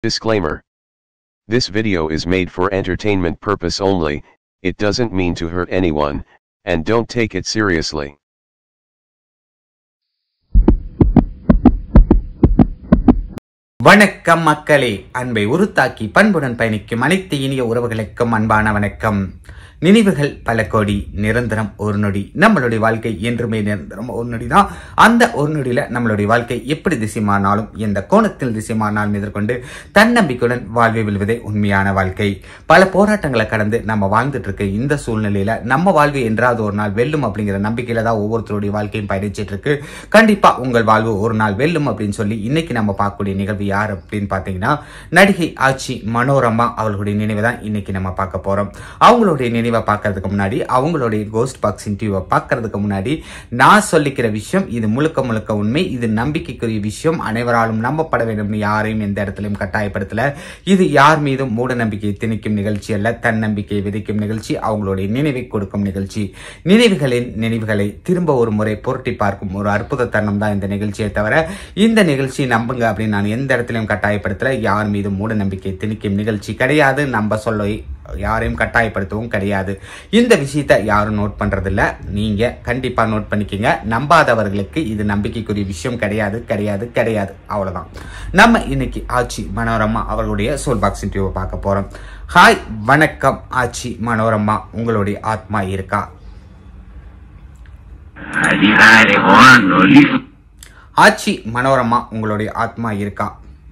Disclaimer. This video is made for entertainment purpose only, it doesn't mean to hurt anyone, and don't take it seriously. வணக்கம் மக்களே அன்பை உருத்தாக்கி பண்புடன் பயணிக்கும் அனைத்து இனிய உறவுகளுக்கும் அன்பான வணக்கம் நினைவுகள் பல கோடி நிரந்தரம் ஒரு நொடி நம்மளுடைய வாழ்க்கை என்றுமே நிரந்தரம் ஒரு நொடி தான் அந்த ஒரு நொடியில நம்மளுடைய வாழ்க்கை எப்படி திசை மாறினாலும் எந்த கோணத்தில் திசை மாறினாலும் எதிர்கொண்டு தன்னம்பிக்கையுடன் வாழ்வை வெல்வதே உண்மையான வாழ்க்கை பல போராட்டங்களை கடந்து நம்ம வாழ்ந்துட்டு இருக்க இந்த சூழ்நிலையில நம்ம வாழ்வு என்றாவது ஒரு நாள் வெல்லும் அப்படிங்கிற நம்பிக்கையில தான் ஒவ்வொருத்தருடைய வாழ்க்கையும் பயணிச்சிட்டு இருக்கு கண்டிப்பா உங்கள் வாழ்வு ஒரு நாள் வெல்லும் அப்படின்னு சொல்லி இன்னைக்கு நம்ம பார்க்கக்கூடிய நிகழ்வு யார் அப்படின்னு பார்த்தீங்கன்னா நடிகை ஆட்சி மனோரமா அவர்களுடைய நினைவை தான் இன்னைக்கு நம்ம பார்க்க போறோம் அவங்களுடைய நினைவை பார்க்கறதுக்கு முன்னாடி அவங்களுடைய கோஸ்ட் பாக்ஸ் இன்டர்வியூவை பார்க்கறதுக்கு முன்னாடி நான் சொல்லிக்கிற விஷயம் இது முழுக்க முழுக்க உண்மை இது நம்பிக்கைக்குரிய விஷயம் அனைவராலும் நம்பப்பட வேண்டும் யாரையும் எந்த இடத்திலும் கட்டாயப்படுத்தல இது யார் மீதும் மூட நம்பிக்கையை திணிக்கும் நிகழ்ச்சி அல்ல தன்னம்பிக்கையை விதைக்கும் நிகழ்ச்சி அவங்களுடைய நினைவை கொடுக்கும் நிகழ்ச்சி நினைவுகளின் நினைவுகளை திரும்ப ஒரு முறை புரட்டி பார்க்கும் ஒரு அற்புத தருணம் தான் இந்த நிகழ்ச்சியை தவிர இந்த நிகழ்ச்சி நம்புங்க அப்படின்னு நான் எந்த இடத்திலையும் கட்டாயப்படுத்தல யார் மீதும் மூட நம்பிக்கை திணிக்கும் நிகழ்ச்சி கிடையாது நம்ப சொல்ல யாரையும் கட்டாயப்படுத்தவும் கிடையாது இந்த விஷயத்தை யாரும் நோட் பண்றதில்ல நீங்க கண்டிப்பா நோட் பண்ணிக்கங்க நம்பாதவர்களுக்கு இது நம்பிக்கைக்குரிய விஷயம் கிடையாது கிடையாது கிடையாது அவ்வளவுதான் நம்ம இன்னைக்கு ஆட்சி மனோரமா அவர்களுடைய சோல் பாக்ஸ் இன்டர்வியூ பார்க்க போறோம் ஹாய் வணக்கம் ஆட்சி மனோரமா உங்களுடைய ஆத்மா இருக்கா Arrivare quando lì ஆட்சி மனோரமா உங்களுடைய ஆத்மா இருக்கா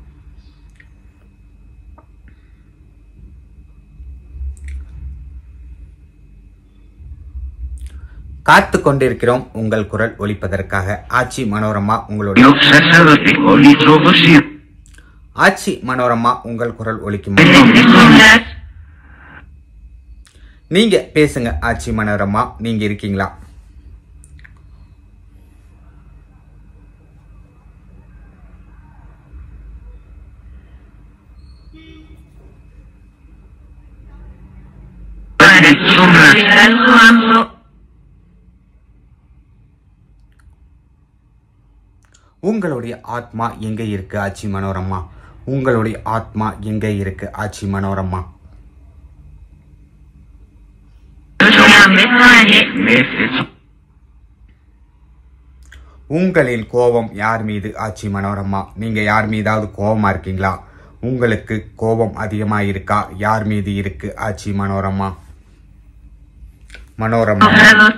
காத்து கொண்டிருக்கிறோம் உங்கள் குரல் ஒலிப்பதற்காக ஆட்சி மனோரமா உங்களுடைய ho observato che con li trovo sì. ஆட்சி மனோரமா உங்கள் குரல் ஒலிக்கும் நீங்க பேசுங்க ஆட்சி மனோரமா நீங்க இருக்கீங்களா Insomma, உங்களுடைய ஆத்மா எங்க இருக்கு ஆட்சி மனோரமா உங்களுடைய ஆத்மா எங்க இருக்கு ஆட்சி மனோரமா mette உங்களின் கோபம் யார் மீது ஆட்சி மனோரமா நீங்க யார் மீதாவது கோபமா இருக்கீங்களா உங்களுக்கு கோபம் அதிகமா இருக்கா யார் மீது இருக்கு ஆட்சி மனோரமா மனோரமா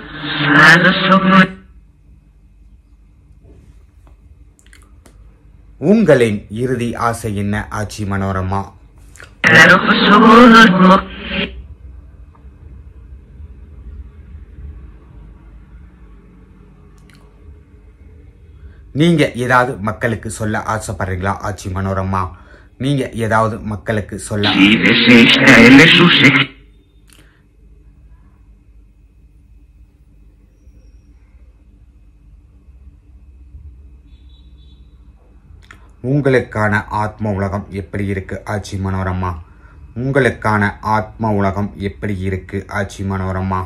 உங்களின் இறுதி ஆசை என்ன ஆட்சி மனோரமா நீங்க ஏதாவது மக்களுக்கு சொல்ல ஆசைப்படுறீங்களா ஆட்சி மனோரமா நீங்க ஏதாவது மக்களுக்கு சொல்ல Vive se Israele su se உங்களுக்கான ஆத்ம உலகம் எப்படி இருக்கு ஆட்சி மனோரமா உங்களுக்கான ஆத்ம உலகம் எப்படி இருக்கு ஆட்சி மனோரமா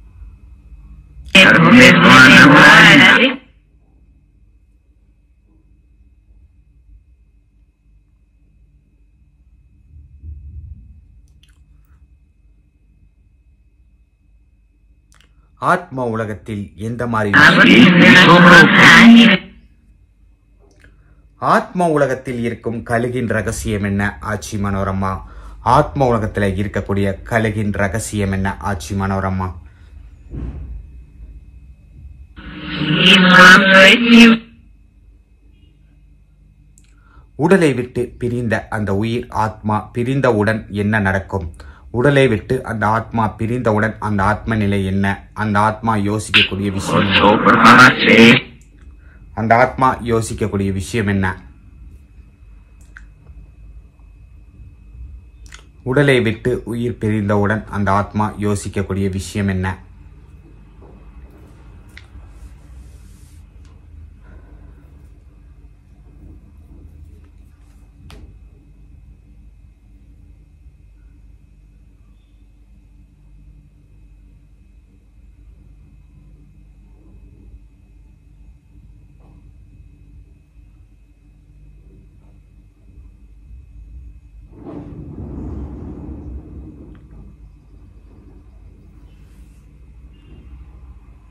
ஆத்ம உலகத்தில் எந்த மாதிரி ஆத்ம உலகத்தில் இருக்கும் கழுகின் ரகசியம் என்ன ஆட்சி மனோரமா ஆத்ம உலகத்துல இருக்கக்கூடிய கழுகின் ரகசியம் என்ன ஆட்சி மனோரமா உடலை விட்டு பிரிந்த அந்த உயிர் ஆத்மா பிரிந்தவுடன் என்ன நடக்கும் உடலை விட்டு அந்த ஆத்மா பிரிந்தவுடன் அந்த ஆத்ம நிலை என்ன அந்த ஆத்மா யோசிக்கக்கூடிய விஷயம் என்ன? sopra se அந்த ஆத்மா யோசிக்கக்கூடிய விஷயம் என்ன உடலை விட்டு உயிர் பிரிந்தவுடன் அந்த ஆத்மா யோசிக்கக்கூடிய விஷயம் என்ன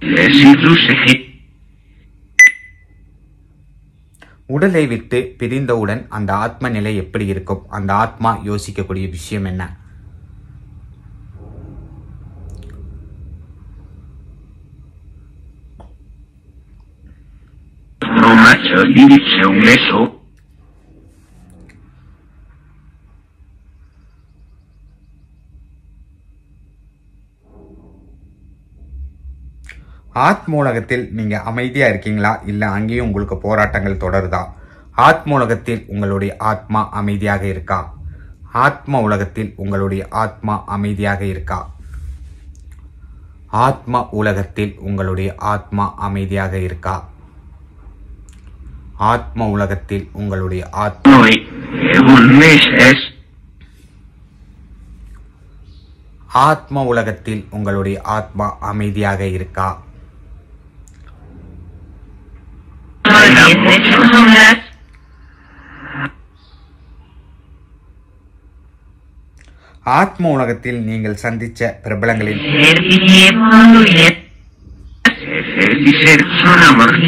Λεσίδουσε உடலை விட்டு பிரிந்தவுடன் அந்த ஆத்ம நிலை எப்படி இருக்கும் அந்த ஆத்மா யோசிக்கக்கூடிய விஷயம் என்ன Τρώμαξε λύριξε ο μέσο ஆத்ம உலகத்தில் நீங்க அமைதியா இருக்கீங்களா இல்ல அங்கேயும் உங்களுக்கு போராட்டங்கள் தொடருதா ஆத்ம உலகத்தில் உங்களுடைய ஆத்மா அமைதியாக இருக்கா ஆத்ம உலகத்தில் உங்களுடைய ஆத்மா அமைதியாக இருக்கா ஆத்ம உலகத்தில் உங்களுடைய ஆத்மா அமைதியாக இருக்கா ஆத்ம உலகத்தில் உங்களுடைய ஆத்மா Noi Egun meses ஆத்ம உலகத்தில் உங்களுடைய ஆத்மா அமைதியாக இருக்கா ஆத்ம உலகத்தில் நீங்கள் சந்திச்ச பிரபலங்களின் Έφερε ψώνα μορφή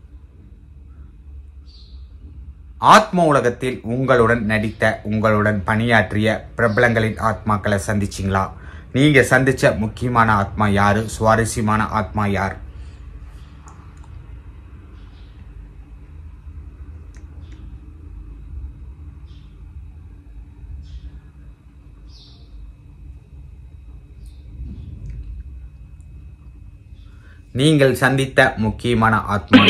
ஆத்ம உலகத்தில் உங்களுடன் நடித்த உங்களுடன் பணியாற்றிய பிரபலங்களின் ஆத்மாக்களை சந்திச்சிங்களா நீங்க சந்திச்ச முக்கியமான ஆத்மா யாரு சுவாரஸ்யமான ஆத்மா யார் நீங்கள் சந்தித்த முக்கியமான ஆத்மா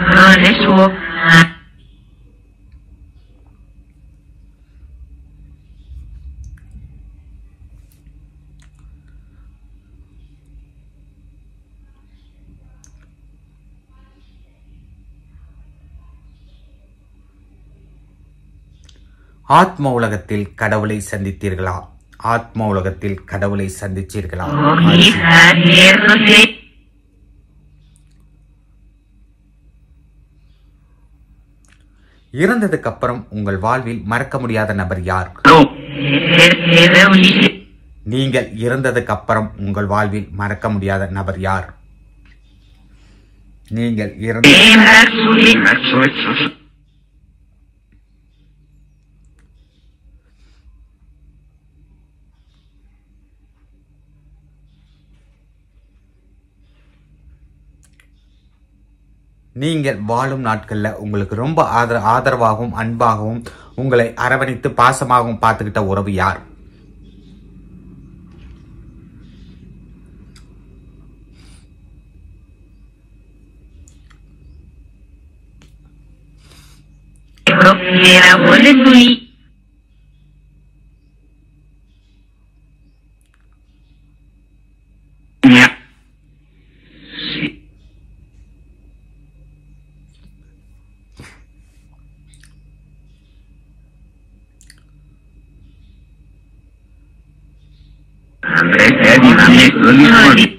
ஆத்ம உலகத்தில் கடவுளை சந்தித்தீர்களா ஆத்ம உலகத்தில் கடவுளை சந்திச்சீர்களா இறந்ததுக்கு அப்புறம் உங்கள் வாழ்வில் மறக்க முடியாத நபர் யார் நீங்கள் இறந்ததுக்கு அப்புறம் உங்கள் வாழ்வில் மறக்க முடியாத நபர் யார் நீங்கள் இறந்த Μάξο έξω நீங்கள் வாழும் நாட்கள்ல உங்களுக்கு ரொம்ப ஆதர ஆதரவாகவும் அன்பாகவும் உங்களை அரவணைத்து பாசமாகவும் பார்த்துக்கிட்ட உறவு யார் Μια Andrés έδιναμε τον Ιωάννη.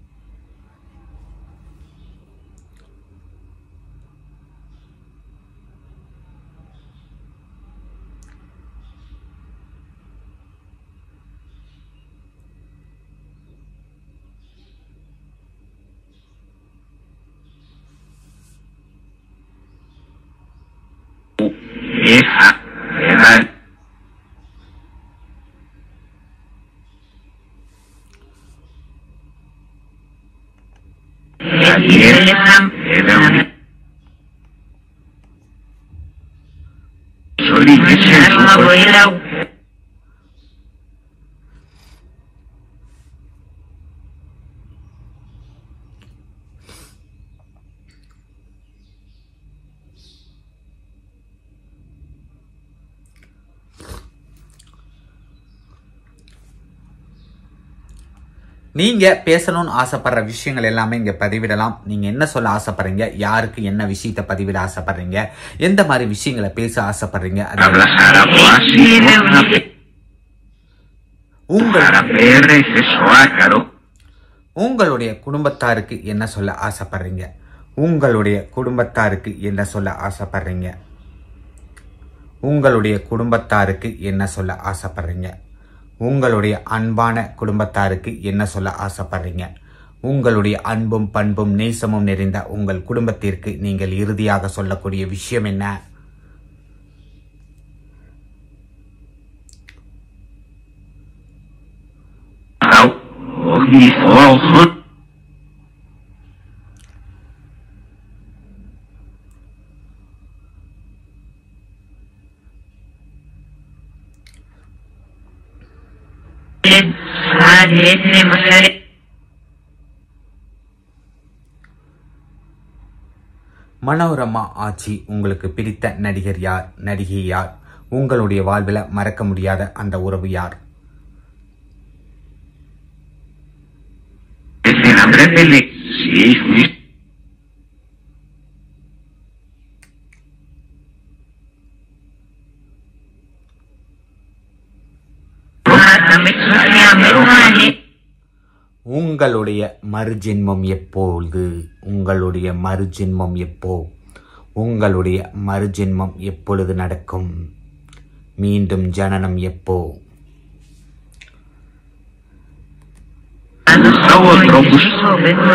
Είχα ένα நீங்க பேசணும்னு ஆசைப்படுற விஷயங்கள் எல்லாமே இங்க பதிவிடலாம் நீங்க என்ன சொல்ல ஆசைப்படுறீங்க யாருக்கு என்ன விஷயத்த பதிவிட ஆசைப்படுறீங்க எந்த மாதிரி விஷயங்களை பேச ஆசைப்படுறீங்க அது Hablar από άσυλο, உங்கள் para ver ese ácaro, உங்களுடைய குடும்பத்தாருக்கு என்ன சொல்ல ஆசைப்படுறீங்க உங்களுடைய குடும்பத்தாருக்கு என்ன சொல்ல ஆசைப்படுறீங்க உங்களுடைய குடும்பத்தாருக்கு என்ன சொல்ல ஆசைப்படுறீங்க உங்களுடைய அன்பான குடும்பத்தாருக்கு என்ன சொல்ல ஆசைப்படுறீங்க உங்களுடைய அன்பும் பண்பும் நேசமும் நிறைந்த உங்கள் குடும்பத்திற்கு நீங்கள் இறுதியாக சொல்லக்கூடிய விஷயம் என்ன Au. Och ni får Manorama ஆட்சி உங்களுக்கு பிடித்த நடிகர் யார் நடிகை யார் உங்களுடைய வாழ்வில் மறக்க முடியாத அந்த உறவு யார் Ese nombre de le... Sí, sí. உங்களுடைய மறுஜென்மம் எப்பொழுது உங்களுடைய மறுஜென்மம் எப்போ உங்களுடைய மறுஜென்மம் எப்பொழுது நடக்கும் மீண்டும் ஜனனம் எப்போ otro gusto.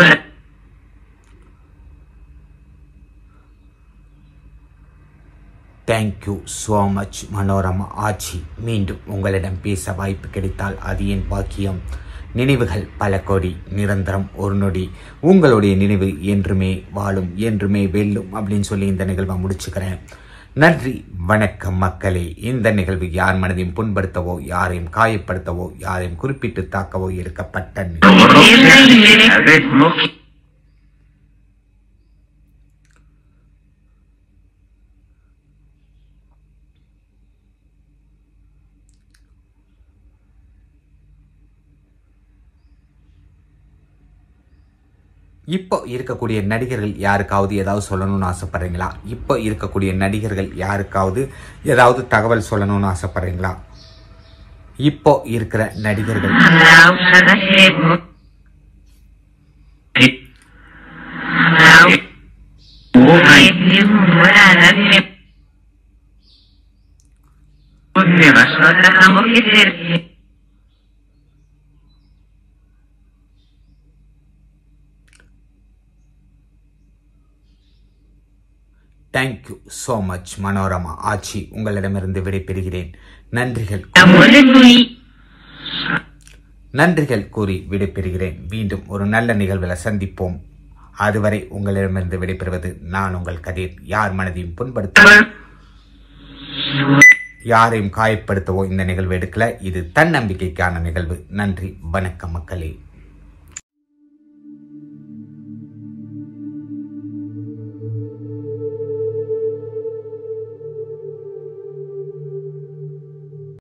Thank you so much Manorama Aachi மீண்டும் உங்களிடம் பேச வாய்ப்பு கிடைத்தால் அது என் பாக்கியம் நினைவுகள் பல கோடி நிரந்தரம் ஒரு நொடி உங்களுடைய நினைவு என்றுமே வாழும் என்றுமே வெல்லும் அப்படின்னு சொல்லி இந்த நிகழ்வை முடிச்சுக்கிறேன் நன்றி வணக்கம் மக்களே இந்த நிகழ்வு யார் மனதையும் புண்படுத்தவோ யாரையும் காயப்படுத்தவோ யாரையும் குறிப்பிட்டு தாக்கவோ எடுக்கப்பட்ட நிகழ்வு. A ver, no. இப்போ இருக்கக்கூடிய நடிகர்கள் யாருக்காவது ஏதாவது சொல்லணும்னு ஆசைப்படுறீங்களா இப்போ இருக்கக்கூடிய நடிகர்கள் யாருக்காவது ஏதாவது தகவல் சொல்லணும்னு ஆசைப்படுறீங்களா இப்போ இருக்கிற நடிகர்கள் thank you so much Manorama Aachi உங்களிடமிருந்து விடைபெறுகிறேன் நன்றிகள் நன்றிகள் கூறி விடைபெறுகிறேன் மீண்டும் ஒரு நல்ல நிகழ்வில் சந்திப்போம் அதுவரை உங்களிடமிருந்து விடைபெறுவது நான் உங்கள் கதிர் யார் மனதையும் புண்படுத்த யாரையும் காயப்படுத்தவோ இந்த நிகழ்வு எடுக்கல இது தன்னம்பிக்கைக்கான நிகழ்வு நன்றி வணக்கம் மக்களே